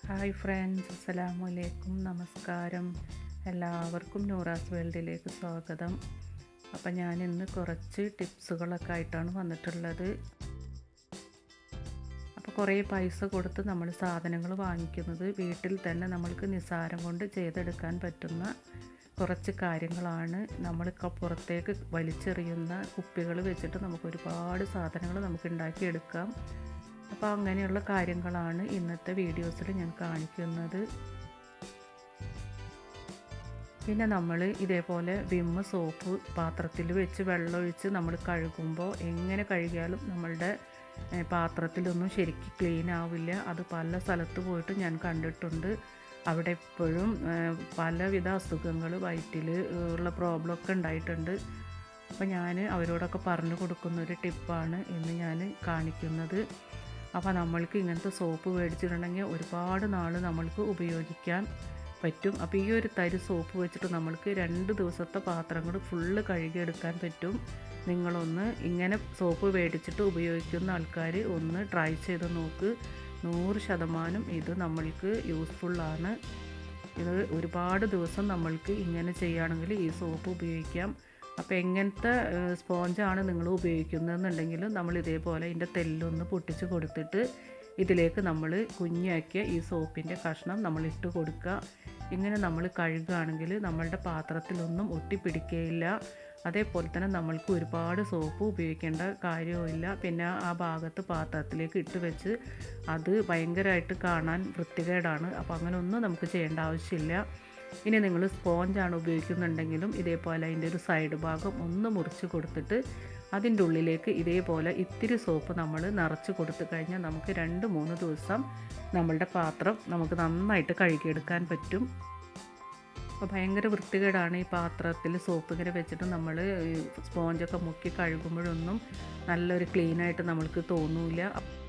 hi friends അസ്സലാമു അലൈക്കും നമസ്കാരം എല്ലാവർക്കും നൂറാസ് വേൾഡിലേക്ക് സ്വാഗതം അപ്പം ഞാൻ ഇന്ന് കുറച്ച് ടിപ്സുകളൊക്കെ ആയിട്ടാണ് വന്നിട്ടുള്ളത് അപ്പോൾ കുറേ പൈസ കൊടുത്ത് നമ്മൾ സാധനങ്ങൾ വാങ്ങിക്കുന്നത് വീട്ടിൽ തന്നെ നമ്മൾക്ക് നിസ്സാരം കൊണ്ട് ചെയ്തെടുക്കാൻ പറ്റുന്ന കുറച്ച് കാര്യങ്ങളാണ് നമ്മൾ പുറത്തേക്ക് വലിച്ചെറിയുന്ന കുപ്പികൾ വെച്ചിട്ട് നമുക്ക് ഒരുപാട് സാധനങ്ങൾ നമുക്ക് ഉണ്ടാക്കിയെടുക്കാം അപ്പോൾ അങ്ങനെയുള്ള കാര്യങ്ങളാണ് ഇന്നത്തെ വീഡിയോസിൽ ഞാൻ കാണിക്കുന്നത് പിന്നെ നമ്മൾ ഇതേപോലെ വിമ്മ് സോപ്പ് പാത്രത്തിൽ വെച്ച് വെള്ളമൊഴിച്ച് നമ്മൾ കഴുകുമ്പോൾ എങ്ങനെ കഴുകിയാലും നമ്മളുടെ പാത്രത്തിലൊന്നും ശരിക്കും ക്ലീൻ ആവില്ല അത് പല സ്ഥലത്ത് പോയിട്ട് ഞാൻ കണ്ടിട്ടുണ്ട് അവിടെ എപ്പോഴും പലവിധ അസുഖങ്ങൾ വയറ്റിൽ ഉള്ള പ്രോബ്ലം ഒക്കെ ഉണ്ടായിട്ടുണ്ട് അപ്പോൾ ഞാൻ അവരോടൊക്കെ പറഞ്ഞു കൊടുക്കുന്ന ഒരു ടിപ്പാണ് ഇന്ന് ഞാൻ കാണിക്കുന്നത് അപ്പോൾ നമ്മൾക്ക് ഇങ്ങനത്തെ സോപ്പ് മേടിച്ചിട്ടുണ്ടെങ്കിൽ ഒരുപാട് നാൾ നമ്മൾക്ക് ഉപയോഗിക്കാൻ പറ്റും അപ്പോൾ ഈ ഒരു തരി സോപ്പ് വെച്ചിട്ട് നമ്മൾക്ക് രണ്ട് ദിവസത്തെ പാത്രങ്ങൾ ഫുള്ള് കഴുകിയെടുക്കാൻ പറ്റും നിങ്ങളൊന്ന് ഇങ്ങനെ സോപ്പ് മേടിച്ചിട്ട് ഉപയോഗിക്കുന്ന ആൾക്കാർ ഒന്ന് ട്രൈ ചെയ്ത് നോക്ക് നൂറ് ശതമാനം ഇത് നമ്മൾക്ക് യൂസ്ഫുള്ളാണ് ഇത് ഒരുപാട് ദിവസം നമ്മൾക്ക് ഇങ്ങനെ ചെയ്യുകയാണെങ്കിൽ ഈ സോപ്പ് ഉപയോഗിക്കാം അപ്പോൾ എങ്ങനത്തെ സ്പോഞ്ചാണ് നിങ്ങൾ ഉപയോഗിക്കുന്നതെന്നുണ്ടെങ്കിൽ നമ്മൾ ഇതേപോലെ ഇതിൻ്റെ തെല്ലൊന്ന് പൊട്ടിച്ച് കൊടുത്തിട്ട് ഇതിലേക്ക് നമ്മൾ കുഞ്ഞാക്കിയ ഈ സോപ്പിൻ്റെ കഷ്ണം നമ്മൾ ഇട്ട് കൊടുക്കുക ഇങ്ങനെ നമ്മൾ കഴുകുകയാണെങ്കിൽ നമ്മളുടെ പാത്രത്തിലൊന്നും ഒട്ടിപ്പിടിക്കുകയില്ല അതേപോലെ തന്നെ നമ്മൾക്ക് ഒരുപാട് സോപ്പ് ഉപയോഗിക്കേണ്ട കാര്യവുമില്ല പിന്നെ ആ ഭാഗത്ത് പാത്രത്തിലേക്ക് ഇട്ട് വെച്ച് അത് ഭയങ്കരമായിട്ട് കാണാൻ വൃത്തികേടാണ് അപ്പോൾ അങ്ങനെ ഒന്നും നമുക്ക് ചെയ്യേണ്ട ആവശ്യമില്ല ഇനി നിങ്ങൾ സ്പോഞ്ചാണ് ഉപയോഗിക്കുന്നുണ്ടെങ്കിലും ഇതേപോലെ അതിൻ്റെ ഒരു സൈഡ് ഭാഗം ഒന്ന് മുറിച്ച് കൊടുത്തിട്ട് അതിൻ്റെ ഉള്ളിലേക്ക് ഇതേപോലെ ഇത്തിരി സോപ്പ് നമ്മൾ നിറച്ച് കൊടുത്തു കഴിഞ്ഞാൽ നമുക്ക് രണ്ട് മൂന്ന് ദിവസം നമ്മളുടെ പാത്രം നമുക്ക് നന്നായിട്ട് കഴുകിയെടുക്കാൻ പറ്റും അപ്പോൾ ഭയങ്കര വൃത്തികേടാണ് ഈ പാത്രത്തിൽ സോപ്പ് ഇങ്ങനെ വെച്ചിട്ട് നമ്മൾ സ്പോഞ്ചൊക്കെ മുക്കി കഴുകുമ്പോഴൊന്നും നല്ലൊരു ക്ലീനായിട്ട് നമ്മൾക്ക് തോന്നില്ല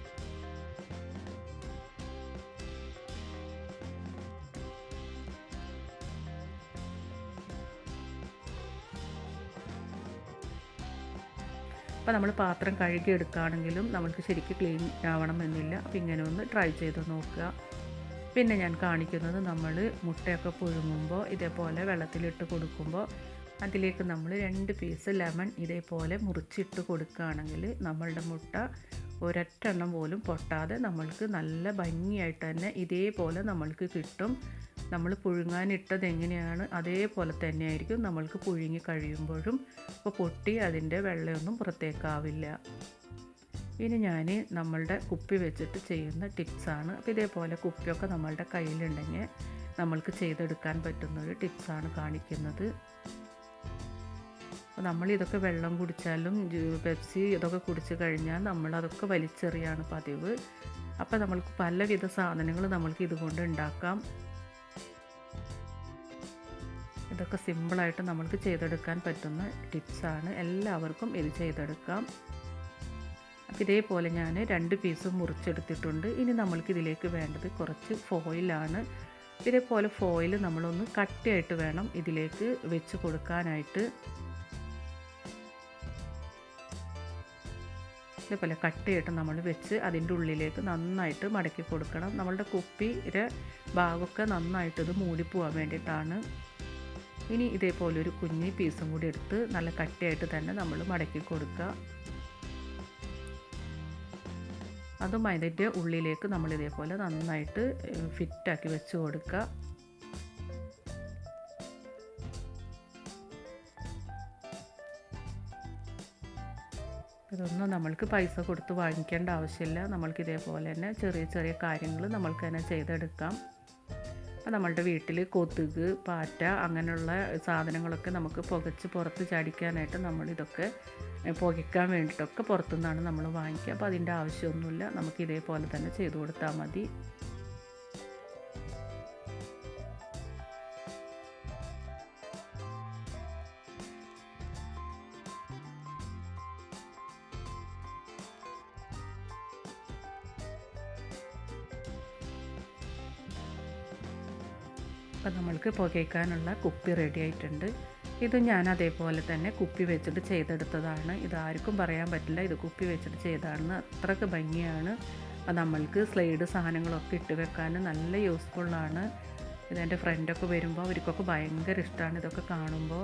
അപ്പോൾ നമ്മൾ പാത്രം കഴുകിയെടുക്കുകയാണെങ്കിലും നമ്മൾക്ക് ശരിക്കും ക്ലീൻ ആവണമെന്നില്ല അപ്പോൾ ഇങ്ങനെ ഒന്ന് ട്രൈ ചെയ്ത് നോക്കുക പിന്നെ ഞാൻ കാണിക്കുന്നത് നമ്മൾ മുട്ടയൊക്കെ പുഴുങ്ങുമ്പോൾ ഇതേപോലെ വെള്ളത്തിലിട്ട് കൊടുക്കുമ്പോൾ അതിലേക്ക് നമ്മൾ രണ്ട് പീസ് ലെമൺ ഇതേപോലെ മുറിച്ചിട്ട് കൊടുക്കുകയാണെങ്കിൽ നമ്മളുടെ മുട്ട ഒരൊറ്റെണ്ണം പോലും പൊട്ടാതെ നമ്മൾക്ക് നല്ല ഭംഗിയായിട്ട് തന്നെ ഇതേപോലെ നമ്മൾക്ക് കിട്ടും നമ്മൾ പുഴുങ്ങാനിട്ടത് എങ്ങനെയാണ് അതേപോലെ തന്നെ ആയിരിക്കും നമ്മൾക്ക് പുഴുങ്ങി കഴിയുമ്പോഴും ഇപ്പോൾ പൊട്ടി അതിൻ്റെ വെള്ളമൊന്നും പുറത്തേക്കാവില്ല ഇനി ഞാൻ നമ്മളുടെ കുപ്പി വെച്ചിട്ട് ചെയ്യുന്ന ടിപ്സാണ് അപ്പോൾ ഇതേപോലെ കുപ്പിയൊക്കെ നമ്മളുടെ കയ്യിലുണ്ടെങ്കിൽ നമ്മൾക്ക് ചെയ്തെടുക്കാൻ പറ്റുന്നൊരു ടിപ്സാണ് കാണിക്കുന്നത് അപ്പോൾ നമ്മൾ ഇതൊക്കെ വെള്ളം കുടിച്ചാലും പെപ്സി ഇതൊക്കെ കുടിച്ച് കഴിഞ്ഞാൽ നമ്മൾ അതൊക്കെ വലിച്ചെറിയാണ് പതിവ് അപ്പോൾ നമ്മൾക്ക് പലവിധ സാധനങ്ങൾ നമ്മൾക്ക് ഇതുകൊണ്ട് ഉണ്ടാക്കാം ഇതൊക്കെ സിമ്പിളായിട്ട് നമ്മൾക്ക് ചെയ്തെടുക്കാൻ പറ്റുന്ന ടിപ്സാണ് എല്ലാവർക്കും ഇത് ചെയ്തെടുക്കാം അപ്പോൾ ഇതേപോലെ ഞാൻ രണ്ട് പീസ് മുറിച്ചെടുത്തിട്ടുണ്ട് ഇനി നമ്മൾക്ക് ഇതിലേക്ക് വേണ്ടത് കുറച്ച് ഫോയിലാണ് ഇതേപോലെ ഫോയിൽ നമ്മളൊന്ന് കട്ടിയായിട്ട് വേണം ഇതിലേക്ക് വെച്ച് കൊടുക്കാനായിട്ട് ഇതേപോലെ കട്ടിയായിട്ട് നമ്മൾ വെച്ച് അതിൻ്റെ ഉള്ളിലേക്ക് നന്നായിട്ട് മടക്കി കൊടുക്കണം നമ്മളുടെ കുപ്പിയുടെ ഭാഗമൊക്കെ നന്നായിട്ട് ഇത് മൂടിപ്പോവാൻ വേണ്ടിയിട്ടാണ് ഇനി ഇതേപോലെ ഒരു കുഞ്ഞി പീസും കൂടി എടുത്ത് നല്ല കട്ടിയായിട്ട് തന്നെ നമ്മൾ മടക്കി കൊടുക്കുക അതും അതിൻ്റെ ഉള്ളിലേക്ക് നമ്മൾ ഇതേപോലെ നന്നായിട്ട് ഫിറ്റാക്കി വെച്ച് കൊടുക്കുക ഇതൊന്നും നമ്മൾക്ക് പൈസ കൊടുത്ത് വാങ്ങിക്കേണ്ട ആവശ്യമില്ല നമ്മൾക്ക് ഇതേപോലെ തന്നെ ചെറിയ ചെറിയ കാര്യങ്ങൾ നമ്മൾക്ക് തന്നെ ചെയ്തെടുക്കാം അപ്പോൾ നമ്മളുടെ വീട്ടിൽ കൊതുക് പാറ്റ അങ്ങനെയുള്ള സാധനങ്ങളൊക്കെ നമുക്ക് പുകച്ച് പുറത്ത് ചാടിക്കാനായിട്ട് നമ്മളിതൊക്കെ പുകയ്ക്കാൻ വേണ്ടിയിട്ടൊക്കെ പുറത്തുനിന്നാണ് നമ്മൾ വാങ്ങിക്കുക അപ്പോൾ അതിൻ്റെ ആവശ്യമൊന്നുമില്ല നമുക്ക് ഇതേപോലെ തന്നെ ചെയ്തു കൊടുത്താൽ മതി അപ്പം നമ്മൾക്ക് പുകയ്ക്കാനുള്ള കുപ്പി റെഡി ആയിട്ടുണ്ട് ഇത് ഞാൻ അതേപോലെ തന്നെ കുപ്പി വെച്ചിട്ട് ചെയ്തെടുത്തതാണ് ഇത് ആർക്കും പറയാൻ പറ്റില്ല ഇത് കുപ്പി വെച്ചിട്ട് ചെയ്തതാണെന്ന് അത്രക്ക് ഭംഗിയാണ് അപ്പോൾ നമ്മൾക്ക് സ്ലൈഡ് സാധനങ്ങളൊക്കെ ഇട്ട് വെക്കാൻ നല്ല യൂസ്ഫുള്ളാണ് ഇതെൻ്റെ ഫ്രണ്ടൊക്കെ വരുമ്പോൾ അവർക്കൊക്കെ ഭയങ്കര ഇഷ്ടമാണ് ഇതൊക്കെ കാണുമ്പോൾ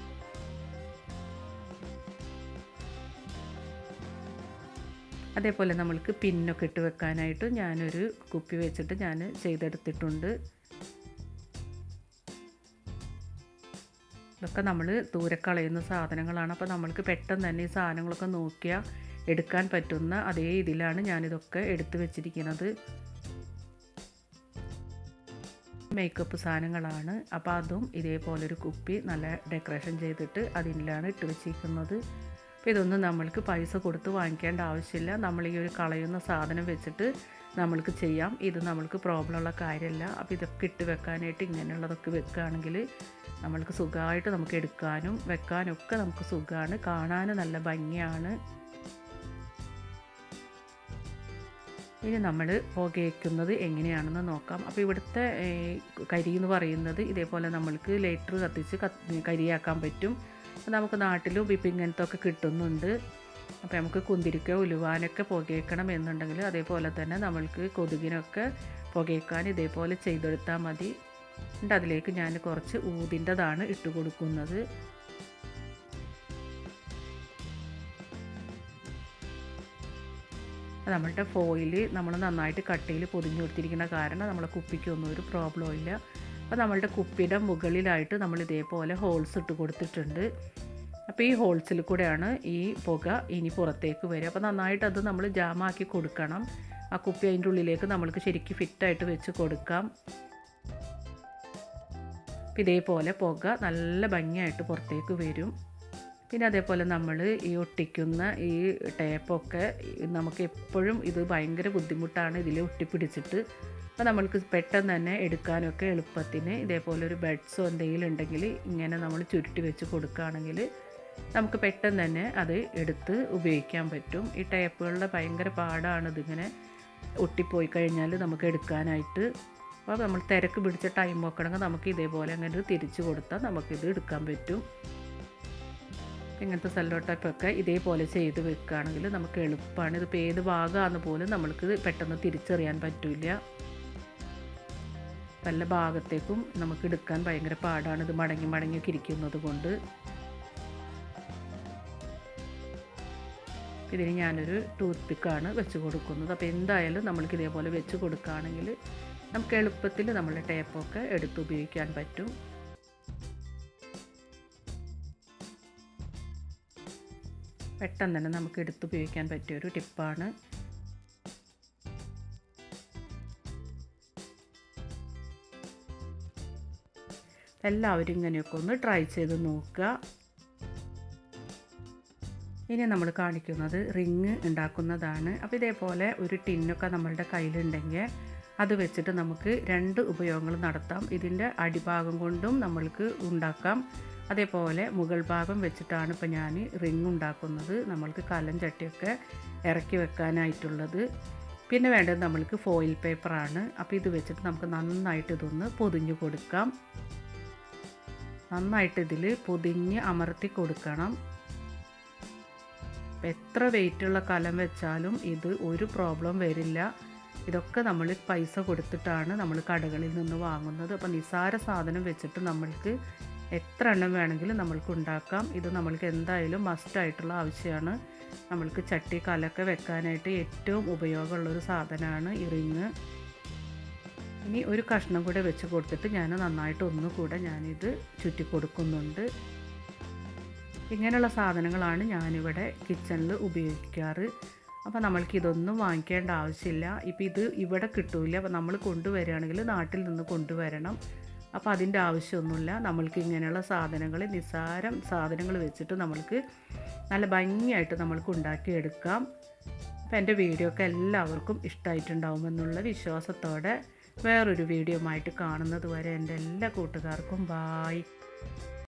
അതേപോലെ നമ്മൾക്ക് പിന്നൊക്കെ ഇട്ട് വെക്കാനായിട്ട് ഞാനൊരു കുപ്പി വെച്ചിട്ട് ഞാൻ ചെയ്തെടുത്തിട്ടുണ്ട് ഇതൊക്കെ നമ്മൾ ദൂരെ കളയുന്ന സാധനങ്ങളാണ് അപ്പോൾ നമ്മൾക്ക് പെട്ടെന്ന് തന്നെ ഈ സാധനങ്ങളൊക്കെ നോക്കിയാൽ എടുക്കാൻ പറ്റുന്ന അതേ ഇതിലാണ് ഞാനിതൊക്കെ എടുത്തു വെച്ചിരിക്കുന്നത് മേക്കപ്പ് സാധനങ്ങളാണ് അപ്പോൾ അതും ഇതേപോലൊരു കുപ്പി നല്ല ഡെക്കറേഷൻ ചെയ്തിട്ട് അതിലാണ് ഇട്ട് വെച്ചിരിക്കുന്നത് അപ്പോൾ ഇതൊന്നും നമ്മൾക്ക് പൈസ കൊടുത്ത് വാങ്ങിക്കേണ്ട ആവശ്യമില്ല നമ്മൾ ഈ ഒരു കളയുന്ന സാധനം വെച്ചിട്ട് നമ്മൾക്ക് ചെയ്യാം ഇത് നമ്മൾക്ക് പ്രോബ്ലം ഉള്ള കാര്യമല്ല അപ്പോൾ ഇതൊക്കെ ഇട്ട് വെക്കാനായിട്ട് ഇങ്ങനെയുള്ളതൊക്കെ വെക്കുകയാണെങ്കിൽ നമ്മൾക്ക് സുഖമായിട്ട് നമുക്ക് എടുക്കാനും വെക്കാനും ഒക്കെ നമുക്ക് സുഖമാണ് കാണാനും നല്ല ഭംഗിയാണ് ഇനി നമ്മൾ പുകയ്ക്കുന്നത് എങ്ങനെയാണെന്ന് നോക്കാം അപ്പോൾ ഇവിടുത്തെ കരി എന്ന് പറയുന്നത് ഇതേപോലെ നമ്മൾക്ക് ലേറ്റർ കത്തിച്ച് കത്തി കരിയാക്കാൻ പറ്റും അപ്പോൾ നമുക്ക് നാട്ടിലും ഇപ്പം ഇങ്ങനത്തെ ഒക്കെ കിട്ടുന്നുണ്ട് അപ്പോൾ നമുക്ക് കുന്തിരിക്ക ഉലുവാനൊക്കെ പുകയ്ക്കണം എന്നുണ്ടെങ്കിൽ അതേപോലെ തന്നെ നമ്മൾക്ക് കൊതുകിനൊക്കെ പുകയ്ക്കാൻ ഇതേപോലെ ചെയ്തെടുത്താൽ മതി എന്നിട്ട് അതിലേക്ക് ഞാൻ കുറച്ച് ഊതിൻ്റെതാണ് ഇട്ട് കൊടുക്കുന്നത് നമ്മളുടെ ഫോയിൽ നമ്മൾ നന്നായിട്ട് കട്ടയിൽ പൊതിഞ്ഞു കൊടുത്തിരിക്കുന്ന കാരണം നമ്മളെ കുപ്പിക്കൊന്നും ഒരു പ്രോബ്ലം ഇല്ല അപ്പോൾ നമ്മളുടെ കുപ്പിയുടെ മുകളിലായിട്ട് നമ്മൾ ഇതേപോലെ ഹോൾസ് ഇട്ട് കൊടുത്തിട്ടുണ്ട് അപ്പോൾ ഈ ഹോൾസിൽ കൂടെയാണ് ഈ പുക ഇനി പുറത്തേക്ക് വരിക അപ്പോൾ നന്നായിട്ട് അത് നമ്മൾ ജാമാക്കി കൊടുക്കണം ആ കുപ്പി അതിൻ്റെ ഉള്ളിലേക്ക് നമ്മൾക്ക് ശരിക്കും ഫിറ്റായിട്ട് വെച്ച് കൊടുക്കാം ഇതേപോലെ പുക നല്ല ഭംഗിയായിട്ട് പുറത്തേക്ക് വരും പിന്നെ അതേപോലെ നമ്മൾ ഈ ഒട്ടിക്കുന്ന ഈ ടേപ്പൊക്കെ നമുക്ക് എപ്പോഴും ഇത് ഭയങ്കര ബുദ്ധിമുട്ടാണ് ഇതിൽ ഒട്ടിപ്പിടിച്ചിട്ട് അപ്പോൾ നമ്മൾക്ക് പെട്ടെന്ന് തന്നെ എടുക്കാനൊക്കെ എളുപ്പത്തിന് ഇതേപോലെ ഒരു ബെഡ്സോ എന്തെങ്കിലും ഉണ്ടെങ്കിൽ ഇങ്ങനെ നമ്മൾ ചുരുട്ടി വെച്ച് കൊടുക്കുകയാണെങ്കിൽ നമുക്ക് പെട്ടെന്ന് തന്നെ അത് എടുത്ത് ഉപയോഗിക്കാൻ പറ്റും ഈ ടേപ്പുകളുടെ ഭയങ്കര പാടാണ് ഇതിങ്ങനെ ഒട്ടിപ്പോയി കഴിഞ്ഞാൽ നമുക്ക് എടുക്കാനായിട്ട് അപ്പോൾ നമ്മൾ തിരക്ക് പിടിച്ച ടൈം നോക്കണമെങ്കിൽ നമുക്ക് ഇതേപോലെ അങ്ങനെ തിരിച്ചു കൊടുത്താൽ നമുക്കിത് എടുക്കാൻ പറ്റും ഇങ്ങനത്തെ സെല്ലോ ടൈപ്പൊക്കെ ഇതേപോലെ ചെയ്ത് വെക്കുകയാണെങ്കിൽ നമുക്ക് എളുപ്പമാണ് ഇതിപ്പോൾ ഏത് ഭാഗമാണെന്ന് പോലും നമ്മൾക്ക് പെട്ടെന്ന് തിരിച്ചറിയാൻ പറ്റില്ല പല ഭാഗത്തേക്കും നമുക്ക് എടുക്കാൻ ഭയങ്കര പാടാണ് ഇത് മടങ്ങി മടങ്ങിയൊക്കെ ഇരിക്കുന്നത് കൊണ്ട് ഇതിന് ഞാനൊരു ടൂത്ത് പിക്കാണ് വെച്ച് കൊടുക്കുന്നത് അപ്പോൾ എന്തായാലും നമ്മൾക്ക് ഇതേപോലെ വെച്ച് കൊടുക്കുകയാണെങ്കിൽ നമുക്ക് എളുപ്പത്തിൽ നമ്മുടെ ടേപ്പൊക്കെ എടുത്ത് ഉപയോഗിക്കാൻ പറ്റും പെട്ടെന്ന് തന്നെ നമുക്ക് എടുത്ത് ഉപയോഗിക്കാൻ പറ്റിയൊരു ടിപ്പാണ് എല്ലാവരും ഇങ്ങനെയൊക്കെ ഒന്ന് ട്രൈ ചെയ്ത് നോക്കുക ഇനി നമ്മൾ കാണിക്കുന്നത് റിങ് ഉണ്ടാക്കുന്നതാണ് അപ്പോൾ ഇതേപോലെ ഒരു ടിന്നൊക്കെ നമ്മളുടെ കയ്യിലുണ്ടെങ്കിൽ അത് വെച്ചിട്ട് നമുക്ക് രണ്ട് ഉപയോഗങ്ങൾ നടത്താം ഇതിൻ്റെ അടിഭാഗം കൊണ്ടും നമ്മൾക്ക് ഉണ്ടാക്കാം അതേപോലെ മുകൾ ഭാഗം വെച്ചിട്ടാണ് ഇപ്പോൾ ഞാൻ റിങ് ഉണ്ടാക്കുന്നത് നമ്മൾക്ക് കലം ചട്ടിയൊക്കെ ഇറക്കി വെക്കാനായിട്ടുള്ളത് പിന്നെ വേണ്ടത് നമ്മൾക്ക് ഫോയിൽ പേപ്പറാണ് അപ്പോൾ ഇത് വെച്ചിട്ട് നമുക്ക് നന്നായിട്ട് ഇതൊന്ന് പൊതിഞ്ഞ് കൊടുക്കാം നന്നായിട്ട് ഇതിൽ പൊതിഞ്ഞ് അമർത്തി കൊടുക്കണം എത്ര വെയിറ്റുള്ള കലം വെച്ചാലും ഇത് ഒരു പ്രോബ്ലം വരില്ല ഇതൊക്കെ നമ്മൾ പൈസ കൊടുത്തിട്ടാണ് നമ്മൾ കടകളിൽ നിന്ന് വാങ്ങുന്നത് അപ്പോൾ നിസാര സാധനം വെച്ചിട്ട് നമ്മൾക്ക് എത്ര എണ്ണം വേണമെങ്കിലും നമ്മൾക്ക് ഉണ്ടാക്കാം ഇത് നമ്മൾക്ക് എന്തായാലും മസ്റ്റായിട്ടുള്ള ആവശ്യമാണ് നമ്മൾക്ക് ചട്ടി കലൊക്കെ വെക്കാനായിട്ട് ഏറ്റവും ഉപയോഗമുള്ളൊരു സാധനമാണ് ഈ റിങ് ഇനി ഒരു കഷ്ണം കൂടെ വെച്ച് കൊടുത്തിട്ട് ഞാൻ നന്നായിട്ട് ഒന്നുകൂടെ ഞാനിത് ചുറ്റി കൊടുക്കുന്നുണ്ട് ഇങ്ങനെയുള്ള സാധനങ്ങളാണ് ഞാനിവിടെ കിച്ചണിൽ ഉപയോഗിക്കാറ് അപ്പോൾ നമ്മൾക്ക് ഇതൊന്നും വാങ്ങിക്കേണ്ട ആവശ്യമില്ല ഇപ്പോൾ ഇത് ഇവിടെ കിട്ടൂല അപ്പോൾ നമ്മൾ കൊണ്ടുവരികയാണെങ്കിൽ നാട്ടിൽ നിന്ന് കൊണ്ടുവരണം അപ്പോൾ അതിൻ്റെ ആവശ്യമൊന്നുമില്ല നമ്മൾക്ക് ഇങ്ങനെയുള്ള സാധനങ്ങൾ നിസ്സാരം സാധനങ്ങൾ വെച്ചിട്ട് നമ്മൾക്ക് നല്ല ഭംഗിയായിട്ട് നമ്മൾക്ക് ഉണ്ടാക്കിയെടുക്കാം അപ്പോൾ എൻ്റെ വീഡിയോ ഒക്കെ എല്ലാവർക്കും ഇഷ്ടമായിട്ടുണ്ടാവുമെന്നുള്ള വിശ്വാസത്തോടെ വേറൊരു വീഡിയോ ആയിട്ട് കാണുന്നത് വരെ എൻ്റെ എല്ലാ കൂട്ടുകാർക്കും ബായ്